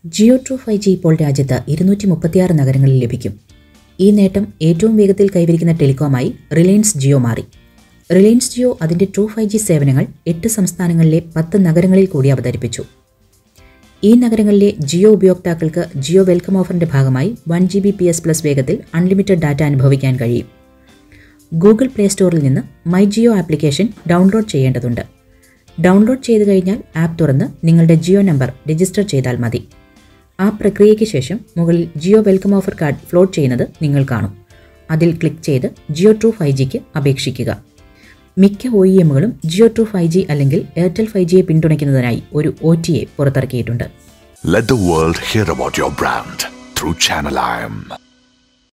Jio true five G ഇപ്പോൾ രാജ്യത്ത് ഇരുന്നൂറ്റി മുപ്പത്തിയാറ് നഗരങ്ങളിൽ ലഭിക്കും ഈ നേട്ടം ഏറ്റവും വേഗത്തിൽ കൈവരിക്കുന്ന ടെലികോമായി റിലയൻസ് ജിയോ മാറി റിലയൻസ് ജിയോ അതിൻ്റെ ട്രൂ ഫൈവ് ജി സേവനങ്ങൾ എട്ട് സംസ്ഥാനങ്ങളിലെ പത്ത് നഗരങ്ങളിൽ കൂടി അവതരിപ്പിച്ചു ഈ നഗരങ്ങളിലെ ജിയോ ഉപയോക്താക്കൾക്ക് ജിയോ വെൽക്കം ഓഫറിന്റെ ഭാഗമായി one G B P S plus വേഗത്തിൽ അൺലിമിറ്റഡ് ഡാറ്റ അനുഭവിക്കാൻ കഴിയും ഗൂഗിൾ പ്ലേ സ്റ്റോറിൽ നിന്ന് മൈ ജിയോ ആപ്ലിക്കേഷൻ ഡൗൺലോഡ് ചെയ്യേണ്ടതുണ്ട് ഡൗൺലോഡ് ചെയ്തു കഴിഞ്ഞാൽ ആപ്പ് തുറന്ന് നിങ്ങളുടെ ജിയോ നമ്പർ രജിസ്റ്റർ ചെയ്താൽ മതി ആ പ്രക്രിയയ്ക്ക് ശേഷം മുകളിൽ Jio welcome offer card float ചെയ്യുന്നത് നിങ്ങൾ കാണും അതിൽ ക്ലിക്ക് ചെയ്ത് ജിയോ ട്രൂ ഫൈവ് ജിക്ക് അപേക്ഷിക്കുക മിക്ക ഒ ഇ എമ്മുകളും ജിയോ ട്രൂ ഫൈവ് ജി അല്ലെങ്കിൽ എയർടെൽ ഫൈവ് ജിയെ പിന്തുണയ്ക്കുന്നതിനായി ഒരു ഒ ടി എ പുറത്തിറക്കിയിട്ടുണ്ട് Let the world hear about your brand through Channel IM.